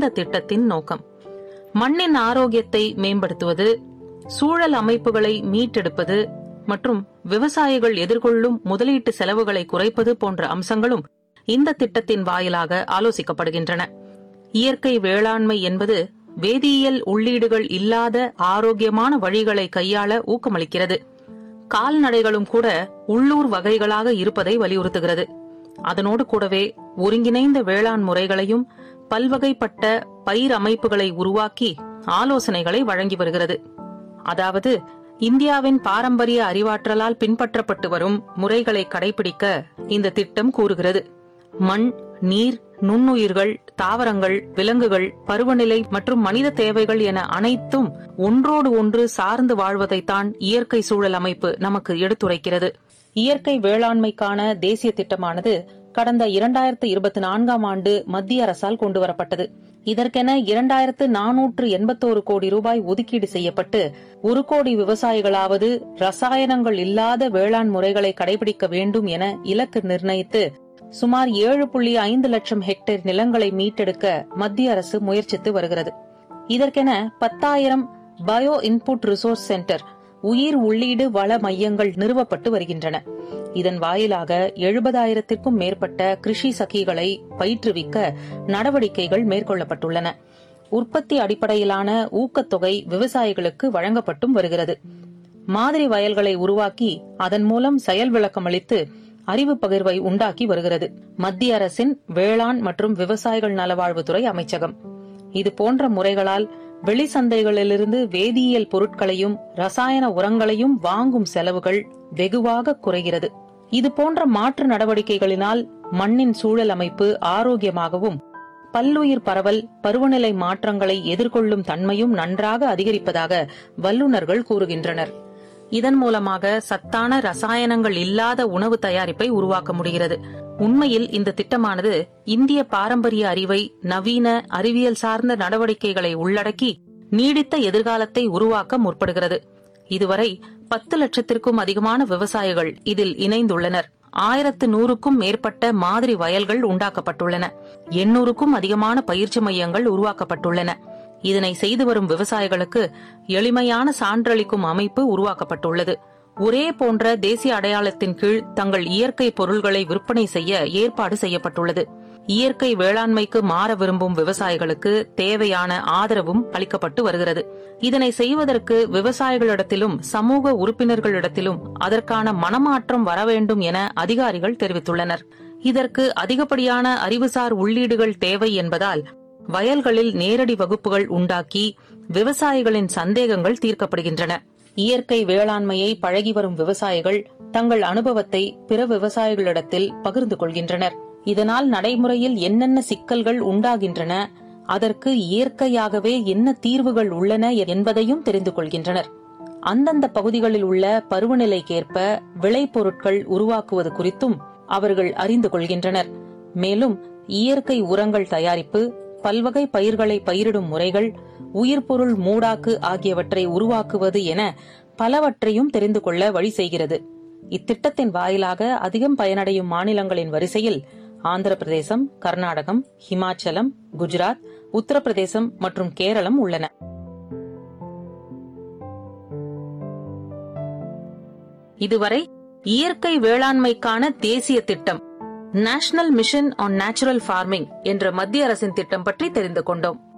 இந்த திட்டத்தின் நோக்கம் மண்ணின் ஆரோக்கியத்தை மேம்படுத்துவது சூழல் அமைப்புகளை மீட்டெடுப்பது மற்றும் விவசாயிகள் எதிர்கொள்ளும் முதலீட்டு செலவுகளை குறைப்பது போன்ற அம்சங்களும் இந்த திட்டத்தின் வாயிலாக ஆலோசிக்கப்படுகின்றன இயற்கை வேளாண்மை என்பது வேதியியல் உள்ளீடுகள் இல்லாத ஆரோக்கியமான வழிகளை கையாள ஊக்கமளிக்கிறது கால்நடைகளும் கூட உள்ளூர் வகைகளாக இருப்பதை வலியுறுத்துகிறது அதனோடு கூடவே ஒருங்கிணைந்த வேளாண் முறைகளையும் பல்வகைப்பட்ட பயிர் அமைப்புகளை உருவாக்கி ஆலோசனைகளை வழங்கி வருகிறது அதாவது இந்தியாவின் பாரம்பரிய அறிவாற்றலால் பின்பற்றப்பட்டு வரும் முறைகளை கடைபிடிக்க இந்த திட்டம் கூறுகிறது மண் நீர் நுண்ணுயிர்கள் தாவரங்கள் விலங்குகள் பருவநிலை மற்றும் மனித தேவைகள் என அனைத்தும் ஒன்றோடு ஒன்று சார்ந்து வாழ்வதைத்தான் இயற்கை சூழல் அமைப்பு நமக்கு எடுத்துரைக்கிறது இயற்கை வேளாண்மைக்கான தேசிய திட்டமானது கடந்த இரண்டாயிரத்து இருபத்தி நான்காம் ஆண்டு மத்திய அரசால் கொண்டுவரப்பட்டது இதற்கென இரண்டாயிரத்து நானூற்று எண்பத்தோரு கோடி ரூபாய் ஒதுக்கீடு செய்யப்பட்டு ஒரு கோடி விவசாயிகளாவது ரசாயனங்கள் இல்லாத வேளாண் முறைகளை கடைபிடிக்க வேண்டும் என இலக்கு நிர்ணயித்து சுமார் ஏழு புள்ளி ஐந்து லட்சம் ஹெக்டேர் நிலங்களை மீட்டெடுக்க மத்திய அரசு முயற்சித்து வருகிறது இதற்கென பத்தாயிரம் பயோ இன்புட் ரிசோர்ஸ் சென்டர் உயிர் உள்ளீடு வள மையங்கள் நிறுவப்பட்டு வருகின்றன இதன் வாயிலாக எழுபதாயிரத்திற்கும் மேற்பட்ட கிருஷி சகிகளை பயிற்றுவிக்க நடவடிக்கைகள் மேற்கொள்ளப்பட்டுள்ளன உற்பத்தி அடிப்படையிலான ஊக்கத்தொகை விவசாயிகளுக்கு வழங்கப்பட்டும் வருகிறது மாதிரி வயல்களை உருவாக்கி அதன் மூலம் செயல் விளக்கம் அளித்து அறிவு பகிர்வை உண்டாக்கி வருகிறது மத்திய அரசின் வேளாண் மற்றும் விவசாயிகள் நலவாழ்வுத்துறை அமைச்சகம் இது போன்ற முறைகளால் வெளிச்சந்தைகளிலிருந்து வேதியியல் பொருட்களையும் ரசாயன உரங்களையும் வாங்கும் செலவுகள் வெகுவாக குறைகிறது இது போன்ற மாற்று நடவடிக்கைகளினால் மண்ணின் சூழல் அமைப்பு ஆரோக்கியமாகவும் பல்லுயிர் பரவல் பருவநிலை மாற்றங்களை எதிர்கொள்ளும் தன்மையும் நன்றாக அதிகரிப்பதாக வல்லுநர்கள் கூறுகின்றனர் இதன் மூலமாக சத்தான ரசாயனங்கள் இல்லாத உணவு தயாரிப்பை உருவாக்க முடிகிறது உண்மையில் இந்த திட்டமானது இந்திய பாரம்பரிய அறிவை நவீன அறிவியல் சார்ந்த நடவடிக்கைகளை உள்ளடக்கி நீடித்த எதிர்காலத்தை உருவாக்க முற்படுகிறது இதுவரை பத்து லட்சத்திற்கும் அதிகமான விவசாயிகள் இதில் இணைந்துள்ளனர் ஆயிரத்து நூறுக்கும் மேற்பட்ட மாதிரி வயல்கள் உண்டாக்கப்பட்டுள்ளன எண்ணூறுக்கும் அதிகமான பயிற்சி மையங்கள் உருவாக்கப்பட்டுள்ளன இதனை செய்து வரும் விவசாயிகளுக்கு எளிமையான சான்றளிக்கும் அமைப்பு உருவாக்கப்பட்டுள்ளது ஒரே போன்ற தேசிய அடையாளத்தின் கீழ் தங்கள் இயற்கை பொருள்களை விற்பனை செய்ய ஏற்பாடு செய்யப்பட்டுள்ளது இயற்கை வேளாண்மைக்கு மாற விரும்பும் விவசாயிகளுக்கு தேவையான ஆதரவும் அளிக்கப்பட்டு வருகிறது இதனை செய்வதற்கு விவசாயிகளிடத்திலும் சமூக உறுப்பினர்களிடத்திலும் அதற்கான மனமாற்றம் வர வேண்டும் என அதிகாரிகள் தெரிவித்துள்ளனர் இதற்கு அதிகப்படியான அறிவுசார் உள்ளீடுகள் தேவை என்பதால் வயல்களில் நேரடி வகுப்புகள் உண்டாக்கி விவசாயிகளின் சந்தேகங்கள் தீர்க்கப்படுகின்றன இயற்கை வேளாண்மையை பழகி வரும் விவசாயிகள் தங்கள் அனுபவத்தை பிற விவசாயிகளிடத்தில் பகிர்ந்து கொள்கின்றனர் இதனால் நடைமுறையில் என்னென்ன சிக்கல்கள் உண்டாகின்றன அதற்கு இயற்கையாகவே என்ன தீர்வுகள் உள்ளன என்பதையும் தெரிந்து கொள்கின்றனர் அந்தந்த பகுதிகளில் உள்ள பருவநிலைக்கேற்ப விளைபொருட்கள் உருவாக்குவது குறித்தும் அவர்கள் அறிந்து கொள்கின்றனர் மேலும் இயற்கை உரங்கள் தயாரிப்பு பல்வகை பயிர்களை பயிரிடும் முறைகள் உயிர்பொருள் மூடாக்கு ஆகியவற்றை உருவாக்குவது என பலவற்றையும் தெரிந்து கொள்ள வழி செய்கிறது இத்திட்டத்தின் வாயிலாக அதிகம் பயனடையும் மாநிலங்களின் வரிசையில் ஆந்திர பிரதேசம் கர்நாடகம் ஹிமாச்சலம் குஜராத் உத்தரப்பிரதேசம் மற்றும் கேரளம் உள்ளன இதுவரை இயற்கை வேளாண்மைக்கான தேசிய திட்டம் national mission on natural farming என்ற மத்திய அரசின் திட்டம் பற்றி தெரிந்து கொண்டோம்